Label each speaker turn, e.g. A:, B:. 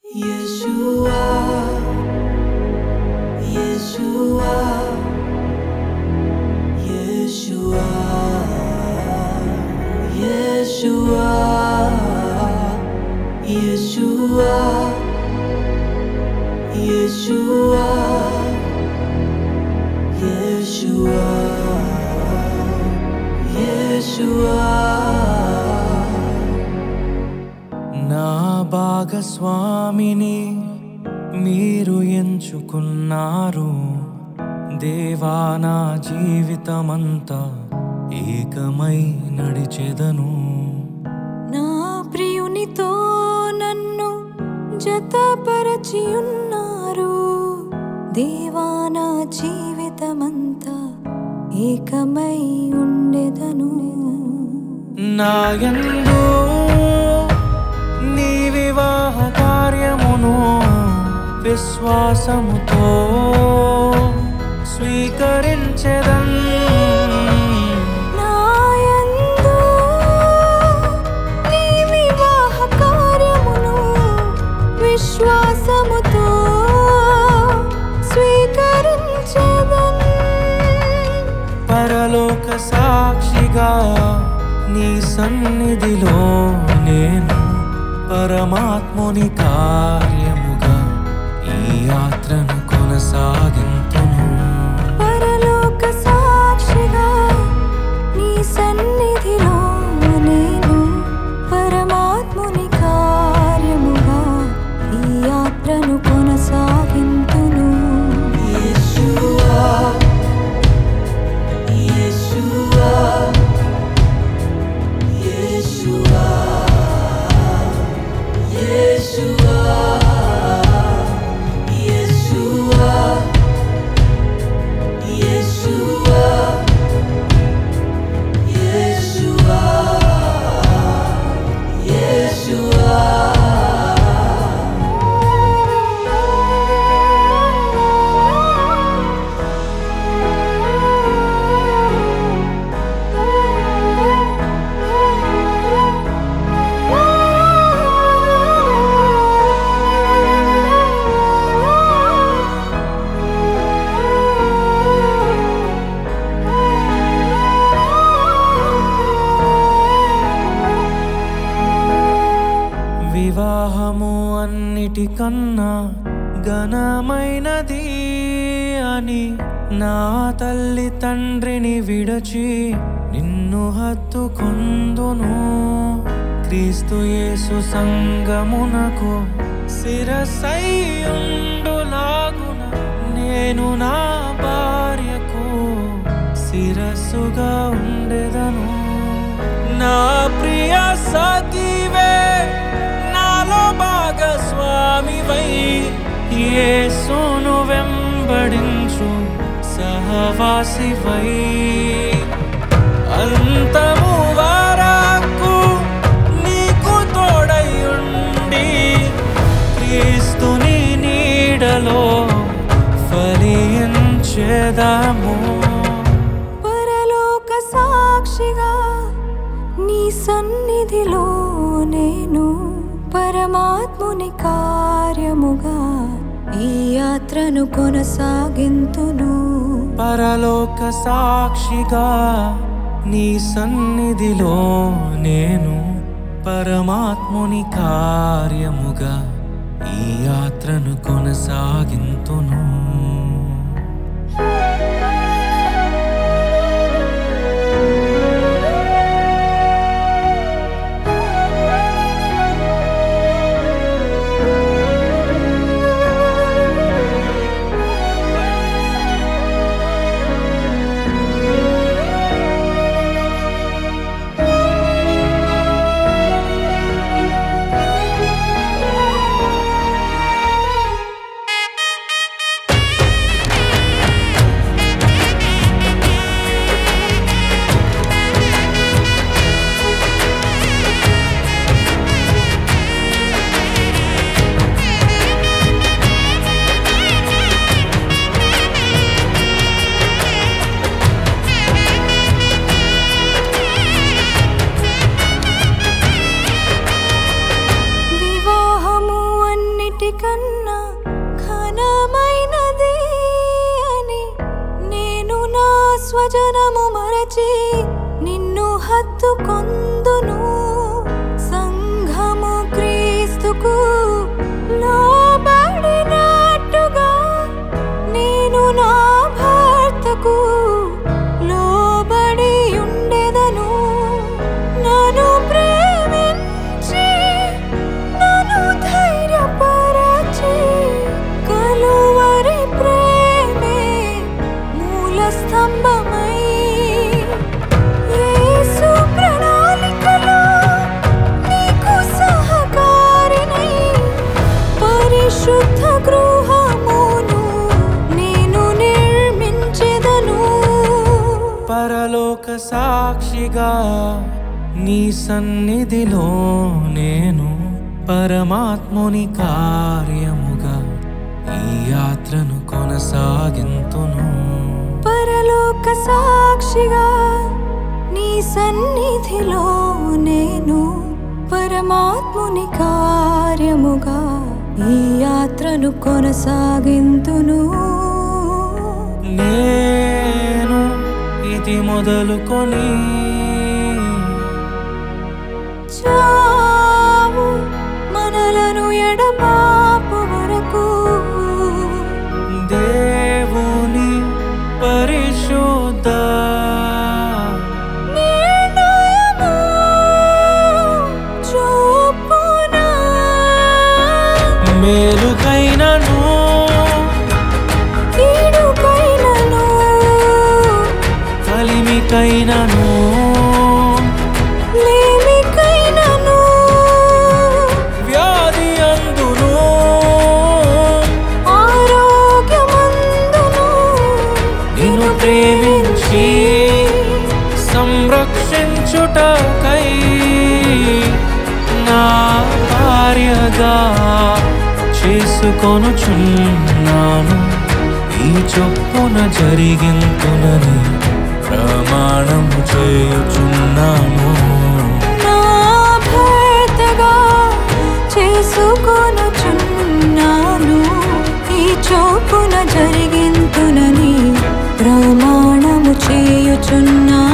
A: Yeshua, Yeshua, Yeshua, Yeshua, Yeshua, Yeshua, Yeshua, Yeshua.
B: నా భాగస్వామిని మీరు ఎంచుకున్నారు దేవా నా జీవితమంతా ఏకమై నడిచెదను
C: నా ప్రియునితో నన్ను జతపరచి ఉన్నారు దేవా నా జీవితమంతా ఏకమై ఉండెదను
B: నాయందు నీ వివాహ కార్యమును విశ్వాసముతో స్వీకరించెదన్
C: నాయందు నీ వివాహ కార్యమును విశ్వాసముతో స్వీకరించెదన్
B: పరలోక సాక్షిగా నీ సన్నిధిలో నేను పరమాత్ముని కార్యముగా ఈ యాత్రను కొనసాగింతును
C: పరలోక సాక్షిగా నీ సన్నిధిలో నేను పరమాత్ముని కార్యముగా ఈ యాత్రను కొనసాగింతును
A: Yeshua, Yeshua, Yeshua, Yeshua, Yeshua, Yeshua, Yeshua, Yeshua.
B: వివాహము అన్నిటికన్నా ఘనమైనది అని నా తల్లి తండ్రిని విడచి నిన్ను హత్తుకొందును క్రీస్తు యేసు సంగమునకు శిరసైయుండులాగున నేను నా భార్యకు శిరస్సుగా ఉండెదను నా ప్రియ సఖివే నాలో భాగస్వామివై యేసును వెంబడించు సహవాసివై అంతము వరకు నీకు తోడై ఉండి క్రీస్తుని నీడలో ఫలించెదము
C: పరలోక సాక్షిగా నీ సన్నిధిలో నేను పరమాత్ముని కార్యముగా ఈ యాత్రను కొనసాగింతును
B: పరలోక సాక్షిగా నీ సన్నిధిలో నేను పరమాత్ముని కార్యముగా ఈ యాత్రను కొనసాగింతును
C: నా
B: సాక్షిగా నీ సన్నిధిలో నేను పరమాత్ముని కార్యముగా ఈ యాత్రను కొనసాగింతును
C: పరలోక సాక్షిగా నీ సన్నిధిలో నేను పరమాత్ముని కార్యముగా ఈ యాత్రను కొనసాగింతును
B: నేను ఇది మొదలుకొని
C: చావు మనలను ఎడబాపు వరకు
B: దేవుని పరిశుద్ధ
C: నిర్ణయము చూపునా
B: మేలుకైనను
C: కీడుకైనను
B: కలిమికైనను
C: లేమికైనను
B: వ్యాధి అందును
C: ఆరోగ్యమందును
B: నిన్ను ప్రేమించి సంరక్షించుటకై నా భార్యగా చేసుకొనుచున్నాను ఈ చొప్పున జరిగింతునని ప్రమాణము చేయుచున్నాను
C: నా భర్తగా చేసుకొనుచున్నాను ఈ చోపున జరిగింతునని ప్రమాణము చేయుచున్నాను